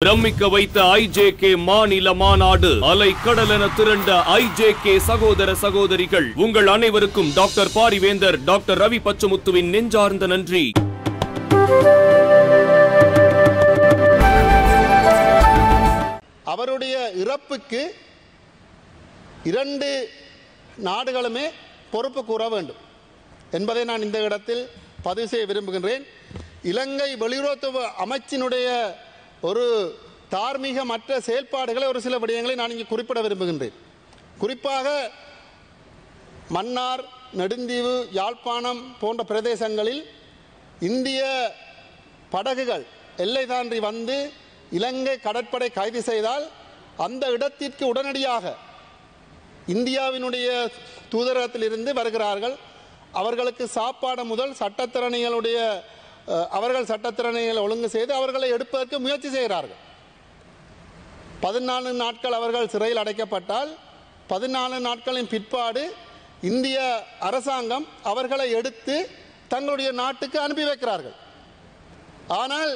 பிரமிக்க வைத்த ஐஜேகே மாநில மாநாடு அலை கடலென திரண்ட ஐஜேகே சகோதர சகோதரிகள் உங்கள் அனைவருக்கும் டாக்டர் பாரிவேந்தர் டாக்டர் ரவி பச்சமுத்துவின் நெஞ்சார்ந்த நன்றி அவருடைய இறப்புக்கு இரண்டு நாடுகளுமே பொறுப்பு கூற வேண்டும் என்பதை நான் இந்த இடத்தில் பதிவு செய்ய விரும்புகின்றேன் இலங்கை வெளியுறவுத்துவ அமைச்சினுடைய ஒரு தார்மீகமற்ற செயல்பாடுகளை ஒரு சில விடயங்களை நான் இங்கே குறிப்பிட விரும்புகின்றேன் குறிப்பாக மன்னார் நெடுந்தீவு யாழ்ப்பாணம் போன்ற பிரதேசங்களில் இந்திய படகுகள் எல்லை தாண்டி வந்து இலங்கை கடற்படை கைது செய்தால் அந்த இடத்திற்கு உடனடியாக இந்தியாவினுடைய தூதரகத்திலிருந்து வருகிறார்கள் அவர்களுக்கு சாப்பாடு முதல் சட்டத்திறனிகளுடைய அஹ், அவர்கள் சட்டத்திறனிகளை ஒழுங்கு செய்து அவர்களை எடுப்பதற்கு முயற்சி செய்கிறார்கள் பதினாலு நாட்கள் அவர்கள் சிறையில் அடைக்கப்பட்டால் பதினாலு நாட்களின் பிற்பாடு இந்திய அரசாங்கம் அவர்களை எடுத்து தங்களுடைய நாட்டுக்கு அனுப்பி வைக்கிறார்கள் ஆனால்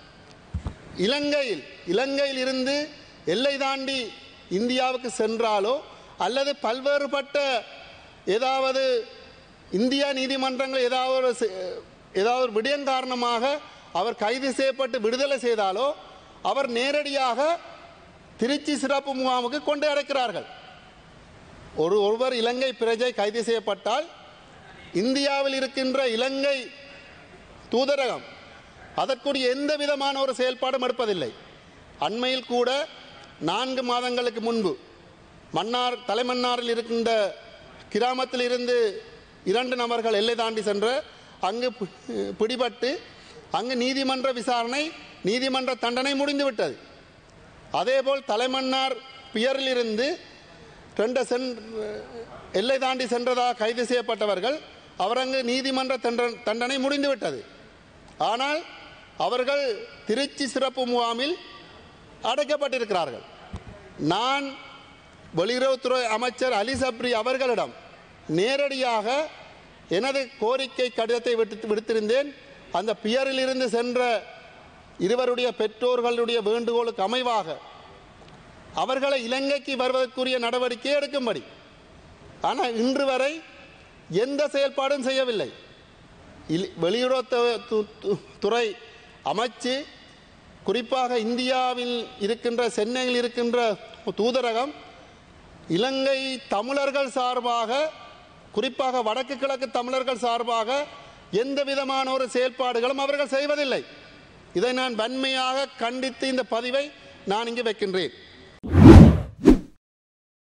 இலங்கையில் இலங்கையில் இருந்து எல்லை தாண்டி இந்தியாவுக்கு சென்றாலோ அல்லது பல்வேறுபட்ட ஏதாவது இந்தியா நீதிமன்றங்கள் ஏதாவது ஒரு செ- ஏதாவது ஒரு விடயம் காரணமாக அவர் கைது செய்யப்பட்டு விடுதலை செய்தாலோ அவர் நேரடியாக திருச்சி சிறப்பு முகாமுக்கு கொண்டு அடைக்கிறார்கள் ஒரு ஒருவர் இலங்கை பிரஜை கைது செய்யப்பட்டால் இந்தியாவில் இருக்கின்ற இலங்கை தூதரகம் அதற்குரிய எந்த விதமான ஒரு செயல்பாடும் எடுப்பதில்லை அண்மையில் கூட நான்கு மாதங்களுக்கு முன்பு மன்னார் தலைமன்னாரில் இருக்கின்ற கிராமத்தில் இருந்து இரண்டு நபர்கள் எல்லை தாண்டி சென்ற அங்கு பி- பிடிபட்டு அங்கு நீதிமன்ற விசாரணை நீதிமன்ற தண்டனை முடிந்துவிட்டது அதேபோல் தலைமன்னார் பியரிலிருந்து ரெண்டு சென் எல்லை தாண்டி சென்றதாக கைது செய்யப்பட்டவர்கள் அவர் அங்கு நீதிமன்ற தண்ட- தண்டனை முடிந்துவிட்டது ஆனால் அவர்கள் திருச்சி சிறப்பு முகாமில் அடைக்கப்பட்டிருக்கிறார்கள் நான் வெளியுறவுத்துறை அமைச்சர் அலி சப்ரி அவர்களிடம் நேரடியாக எனது கோரிக்கை கடிதத்தை விட்டு விடுத்திருந்தேன் அந்த பியரிலிருந்து சென்ற இருவருடைய பெற்றோர்களுடைய வேண்டுகோளுக்கு அமைவாக அவர்களை இலங்கைக்கு வருவதற்குரிய நடவடிக்கை எடுக்கும்படி ஆனால் இன்று வரை எந்த செயல்பாடும் செய்யவில்லை இல்- வெளியுறவுத்துவ து- து- துறை அமைச்சு குறிப்பாக இந்தியாவில் இருக்கின்ற சென்னையில் இருக்கின்ற தூதரகம் இலங்கை தமிழர்கள் சார்பாக குறிப்பாக வடக்கு கிழக்கு தமிழர்கள் சார்பாக எந்த விதமான ஒரு செயல்பாடுகளும் அவர்கள் செய்வதில்லை இதை நான் வன்மையாக கண்டித்து இந்த பதிவை நான் இங்கு வைக்கின்றேன்